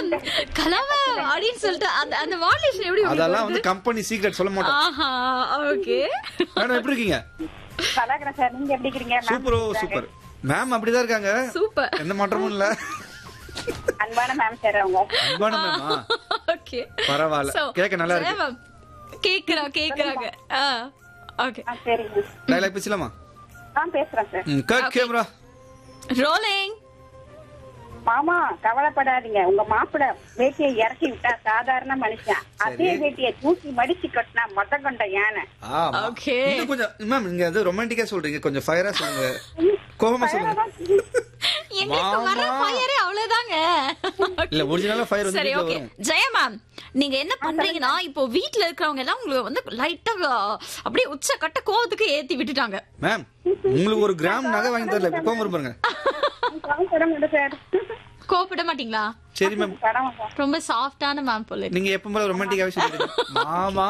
கலவை அப்படின்னு சொல்லிட்டு அந்த அந்த மாடுலேஷன் எப்படி உங்களுக்கு அதெல்லாம் வருது? வந்து கம்பெனி சீக்ரெட் சொல்ல மாட்டோம் ஆஹா ஓகே மேடம் எப்படி இருக்கீங்க கலாக்கிறேன் சார் நீங்க எப்படி இருக்கிறீங்க ma'am? சூப்பரோ சூப்பர் மேம் அப்படிதான் இருக்காங்க சூப்பர் எந்த மாற்றமும் இல்ல அன்பான மேம் சார் அவங்க அன்பான மேமா ஓகே பரவாயில்ல. So, கேட்க நல்லா இருக்கு. ஜெயமம், கேக்குறோம் கேக்குறாங்க ஆ ஓகே ஆ, சரிங்க டைலாக் பேசலாமா ஆ பேசுறேன் சார் ம், கட் கேமரா ரோலிங் மாமா கவலைப்படாதீங்க உங்க மாப்பிள வேட்டியை இறக்கி விட்டா சாதாரண மனுஷன் அதே வேட்டியை தூக்கி மடிச்சு கட்டினா மொத்த கொண்ட யானை ஆமா Okay. இன்னும் கொஞ்சம் மேம் நீங்க அது ரொமான்டிக்கா சொல்றீங்க கொஞ்சம் ஃபயரா சொல்லுங்க கோபமா சொல்லுங்க எங்களுக்கு வர மாமா. ஃபயரே அவ்வளவுதாங்க இல்ல ஒரிஜினலா ஃபயர் வந்து சரி வீட்ல ஓகே வரும் ஜெயா மேம் நீங்க என்ன பண்றீங்கன்னா இப்போ வீட்ல இருக்கிறவங்க எல்லாம் உங்களுக்கு வந்து லைட்டா அப்படியே உச்ச கட்ட கோவத்துக்கு ஏத்தி விட்டுட்டாங்க மேம் உங்களுக்கு ஒரு கிராம் நகை வாங்கி தரல இப்ப கோவம் வரும் பாருங்க படம் கொடு சார் கோவப்பட மாட்டீங்களா சரி மேம் படம் ரொம்ப சாஃப்டான மேம் போல நீங்க எப்ப போல ரொமான்டிக்காவே சொல்றீங்க மாமா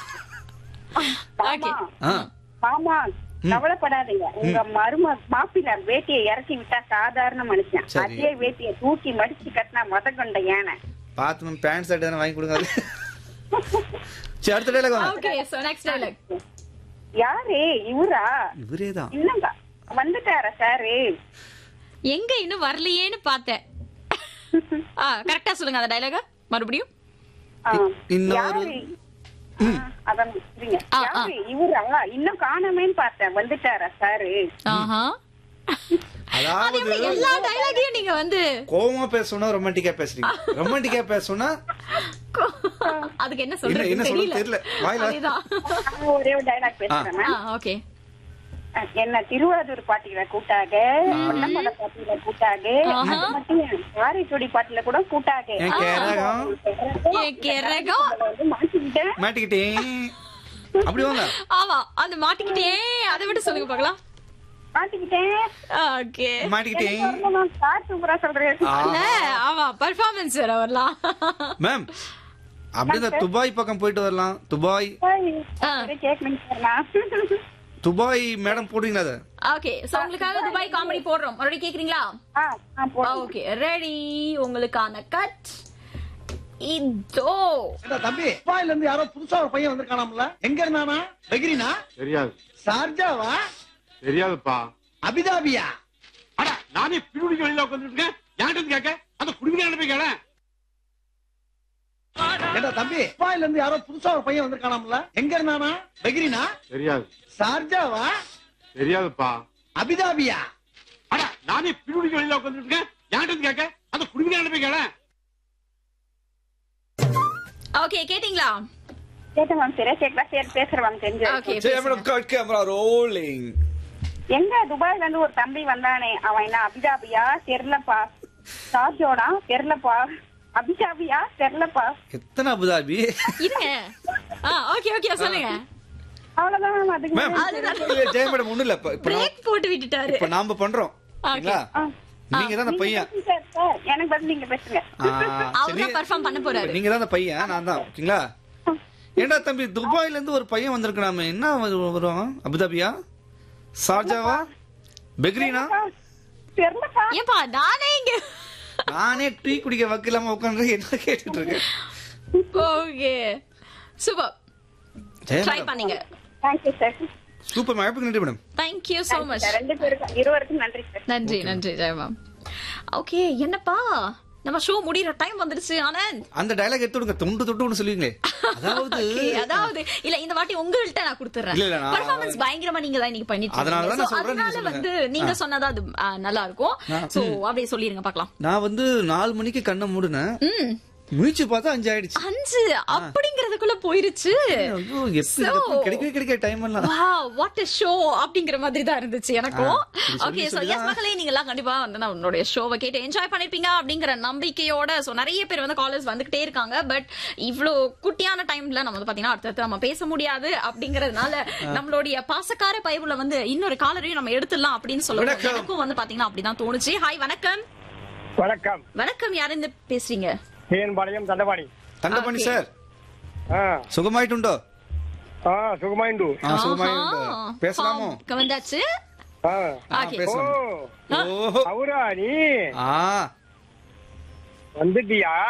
ஓகே ஆ மாமா கவலைப்படாதீங்க உங்க மரும மாப்பிள்ள வேட்டியை இறக்கி விட்டா சாதாரண மனுஷன் சரி. அதே வேட்டியை தூக்கி மடிச்சு கட்டினா மொத கொண்ட யானை பாத்து மேம் பேண்ட் ஷர்ட் தானே வாங்கி கொடுங்க சரி அடுத்த டைலாக் வாங்க ஓகே சோ நெக்ஸ்ட் டைலாக் யாரு இவரா இவரே தான் இல்லங்க வந்துட்டாரா சாரு எங்க இன்னும் வரலையேன்னு பார்த்தேன் ஆ கரெக்டா சொல்லுங்க அந்த டைலாக மறுபடியும் ஆ, இன்னொரு- யாரு? ஆ, அதான் இருங்க. ஆ, ஆ. யாரு இவரா இன்னும் காணாமேன்னு பார்த்தேன் வந்துட்டாரா சாரு ஆஹா அது அதாவது எப்படி எல்லா டைலாகையும் நீங்க வந்து கோவமா பேசணும்னா ரொமான்டிக்கா பேசுறீங்க ரொமான்டிக்கா பேசணும்னா அதுக்கு என்ன என்ன சொல்றது என்ன சொல்றது தெரியல வாயில அதுதான் நான் ஒரே ஒரு டைலாக் பேசுறேன் ma'am. ஓகே என்ன திருவாரூர் பாட்டியில கூட்டாக பொன்னமலை பாட்டியில கூட்டாக ஆஹா. அது மட்டும் இல்ல, காரைக்குடி பாட்டில கூட கூட்டாக என் கேரகம் என் கிறகம். உங்களை வந்து மாட்டிக்கிட்டேன் மாட்டிக்கிட்டேன் அப்படி வாங்க ஆமா அந்த மாட்டிக்கிட்டே அதை விட்டு சொல்லுங்க பார்க்கலாம் மாட்டிக்கிட்டேன் ஓகே மாட்டிக்கிட்டேன் சார் சூப்பரா சொல்றேன் ஆ. இல்ல ஆமா பர்ஃபார்மன்ஸ் வேற வரலாம் மேம் அப்படியே இந்த துபாய் பக்கம் போயிட்டு வரலாம் துபாய் ஆ. கேட்கணும் சார் நான் துபாய் மேடம் போடுவீங்களா அதை ஓகே சோ உங்களுக்காக துபாய் காமெடி போடுறோம் மறுபடியும் கேக்குறீங்களா ஆ, ஆ, போடுங்க. ஓகே ரெடி உங்களுக்கான கட் இதோ ஏண்டா தம்பி துபாயில இருந்து யாரோ புதுசா ஒரு பையன் வந்திருக்கானாம்ல எங்க இருந்தானா பெகிரினா தெரியாது சார்ஜாவா தெரியாதுப்பா அபிதாபியா அட நானே பிரிவுடிக்கு வெளியில உட்காந்துட்டு இருக்கேன் யார்கிட்ட கேட்க அந்த குடிமையான போய் கேள ஏண்டா தம்பி துபாயில இருந்து யாரோ புதுசா ஒரு பையன் வந்திருக்கானாம்ல எங்க இருந்தானா பெகிரினா தெரியாது சார்ஜாவா தெரியாதுப்பா அபிதாபியா அட நானே பிரிவுடிக்கு வெளியில உட்காந்துட்டு இருக்கேன் யார்கிட்ட கேட்க அந்த குடிமையான போய் கேள ஓகே கேட்டிங்களா கேட்டேன் மேம் சரியா கேட்கலாம் சரி பேசுறேன் மேம் தெரிஞ்சு ஓகே சரி மேடம் கட் கேமரா ரோலிங் எங்க துபாய்ல இருந்து ஒரு தம்பி வந்தானே அவன் என்ன அபிதாபியா தெரியலப்பா சார்ஜோடா தெரியலப்பா அபிதாபியா தெரியலப்பா எத்தனை அபுதாபி இருங்க ஆ ஓகே ஓகே சொல்லுங்க அவ்வளவுதான் மேம் அதுக்கு மேம் மேல- ஜெய மேடம் ஒண்ணும் இல்ல இப்ப- இப்ப நான்- பிரேக் போட்டு விட்டுட்டாரு இப்ப நாம பண்றோம் சரிங்களா ஆ. நீங்க தான் அந்த பையன் பேசுங்க சார், சார், எனக்கு பதில் நீங்க பேசுங்க ஆ, அவர் சரி. தான் பெர்ஃபார்ம் பண்ண போறாரு நீங்க தான் அந்த பையன் நான் தான் ஓகேங்களா ஏண்டா தம்பி துபாயில இருந்து ஒரு பையன் வந்திருக்கலாமே என்ன வரு- வருவான் அபுதாபியா சார்ஜாவா பெக்ரினா தெரியலப்பா ஏன்பா நானே இங்க நானே டீ குடிக்க வக்கில்லாம உட்காந்து என்ன கேட்டுட்டு இருக்கேன் okay super Jaya try madam பண்ணீங்க தேங்க்யூ சார் சூப்பர் மேடம் நன்றி madam thank you so much ரெண்டு பேருக்கும் இருவருக்கும் நன்றி சார் நன்றி நன்றி ஜெய மேம் ஓகே என்னப்பா நம்ம ஷோ முடியற டைம் வந்துருச்சு ஆனந்த் அந்த டயலாக் எடுத்து விடுங்க தொண்டு தொட்டு ஒண்ணு சொல்லுவீங்களே அதாவது Okay, அதாவது இல்ல இந்த வாட்டி உங்கள்ட்ட நான் கொடுத்துறேன் இல்ல, இல்ல, நான் பெர்ஃபார்மன்ஸ் பயங்கரமா நீங்க தான் இன்னைக்கு பண்ணிட்டு அதனால தான் இருக்கீங்க. நான் So, சொல்றேன், நீங்க அதனால சொல்லுங்க. வந்து நீங்க சொன்னதா அது ஆ, நல்லா இருக்கும் நான்- சோ அப்படியே சொல்லிருங்க பார்க்கலாம் நான் வந்து நாலு மணிக்கு கண்ணை மூடுனேன் ம் முயற்சி பார்த்தா அஞ்சு ஆயிடுச்சு அஞ்சு அப்படிங்கறதுக்குள்ள போயிருச்சு ஐயோ, எப்படி இதுக்கப்புறம் கிடைக்கவே கிடைக்க டைம் எல்லாம் வாவ் வாட் a ஷோ அப்படிங்கிற மாதிரி தான் இருந்துச்சு எனக்கும் ஆ, இப்படி சொல்லி ஓகே சோ சொல்லி எஸ் தான். மக்களே நீங்க எல்லாம் கண்டிப்பா வந்து நான் உன்னுடைய ஷோவை கேட்டு என்ஜாய் பண்ணிருப்பீங்க அப்படிங்கிற நம்பிக்கையோட சோ நிறைய பேர் வந்து காலர்ஸ் வந்துகிட்டே இருக்காங்க பட் இவ்ளோ குட்டியான டைம்ல நம்ம வந்து பாத்தீங்கன்னா அடுத்தடுத்து நம்ம பேச முடியாது அப்படிங்கறதுனால நம்மளுடைய பாசக்கார பைபிள்ல வந்து இன்னொரு காலரையும் நம்ம எடுத்துடலாம் அப்படின்னு சொல்லுவோம் வணக்கம். எனக்கும் வந்து பாத்தீங்கன்னா அப்படிதான் தோணுச்சு ஹாய் வணக்கம் வணக்கம் வணக்கம் யார் இருந்து பேசுறீங்க தேன்பாளையம் தண்டவாணி தண்டபாணி Okay. சார் ஆ சுகமாயிட்டுண்டோ ஆ சுகமாயிண்டு ஆ சுகமாயிட்டுண்டோ ஆஹா. பேசலாமோ பாம் வந்தாச்சு ஆ ஆ, Okay. ஓ பேசலாம் ஓ அவரா நீ ஆ வந்துட்டியா